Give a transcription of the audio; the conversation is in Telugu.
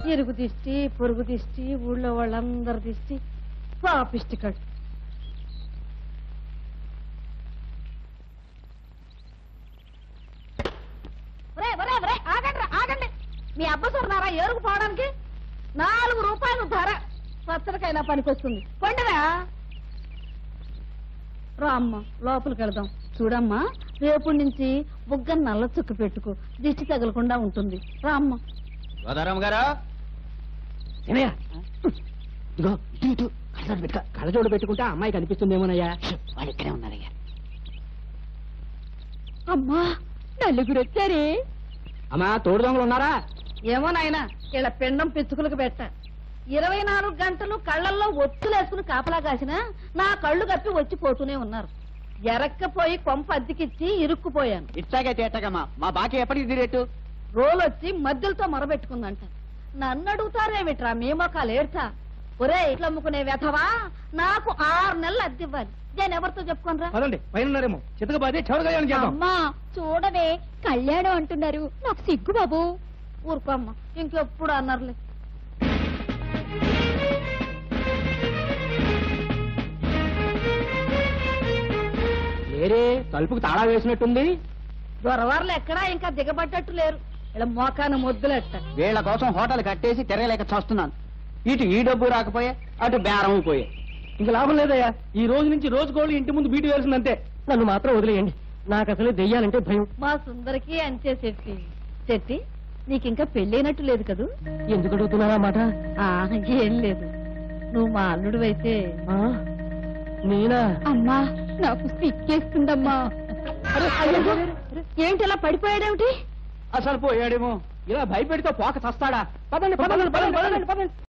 ఇరుగు దిష్టి పొరుగు దిష్టి ఊళ్ళో వాళ్ళందరి దిష్టి పాపిష్టి కడు ఒరేయ్, ఒరేయ్, ఒరేయ్, ఆగండ్రా, ఆగండి మీ అబ్బసరున్నారా ఏరుకు పోవడానికి నాలుగు రూపాయలు ధర పచ్చడికైనా పనికొస్తుంది కొండరా రా అమ్మ లోపలికి వెళదాం చూడమ్మా రేపటి నుంచి బుగ్గ నల్ల చుక్క పెట్టుకో దిష్టి తగలకుండా ఉంటుంది రా అమ్మ గోదారాం గారు ఏమయ్యా ఇదిగో ఇటు ఇటు కళ్ళజోడు పెట్టుకో కళ్ళజోడు పెట్టుకుంటే ఆ అమ్మాయి కనిపిస్తుందేమోనయ్యా వాళ్ళు ఇక్కడే ఉన్నారయ్యా అమ్మా నలుగురు వచ్చారే అమ్మా తోడు దొంగలు ఉన్నారా ఏమో నాయనా ఇలా పిండం పిచ్చుకులకు పెట్ట ఇరవై నాలుగు గంటలు కళ్ళల్లో ఒత్తులేసుకుని కాపలా కాసిన నా కళ్ళు కప్పి వచ్చి పోతూనే ఉన్నారు ఎరక్కపోయి కొంప అద్దెకిచ్చి ఇరుక్కుపోయాను ఇట్లాగే తేటగమ్మా మా బాకీ ఎప్పటికి తీరేట్టు రోలొచ్చి మధ్యలతో మొరబెట్టుకుందంట నన్ను అడుగుతారేమిట్రా మీ మొక్కలు ఏడ్చా ఒరే ఇట్లా అమ్ముకునే వ్యథవా నాకు ఆరు నెలలు అద్దెవ్వాలి నేను ఎవరితో చెప్పుకోనరా పదండి పైన ఉన్నారేమో చితకబాదే చౌడగాయని చేద్దాం అమ్మా చూడవే కళ్యాణం అంటున్నారు నాకు సిగ్గు బాబు ఊరుకోమ్మ ఇంకెప్పుడు అన్నారులే వేరే తలుపుకు తాళా వేసినట్టుంది దొరవారులు ఎక్కడా ఇంకా దిగబడ్డట్టు లేరు ఇలా మోకాను ముద్దులెట్ట వీళ్ళ కోసం హోటల్ కట్టేసి తిరగలేక చూస్తున్నాను ఇటు ఈ డబ్బు రాకపోయే అటు బేరం పోయే ఇంక లాభం లేదయ్యా ఈ రోజు నుంచి రోజు గోళ్ళు ఇంటి ముందు బీటు వేసిందంతే నన్ను మాత్రం వదిలేయండి నాకు అసలు దెయ్యాలంటే భయం మా సుందరికి అంచే శెట్టి శెట్టి నీకింకా పెళ్ళైనట్టు లేదు కదూ ఎందుకు అడుగుతున్నారా మాట ఆ, ఏం లేదు నువ్వు మా అల్లుడు అయితే ఆ? నేనా అమ్మా నాకు సిక్కేస్తుందమ్మా ఏంటి ఇలా పడిపోయాడేమిటి అసలు పోయాడేమో ఇలా భయపెడితే పోక చస్తాడా పదండి పదండి పదండి పదండి పదండి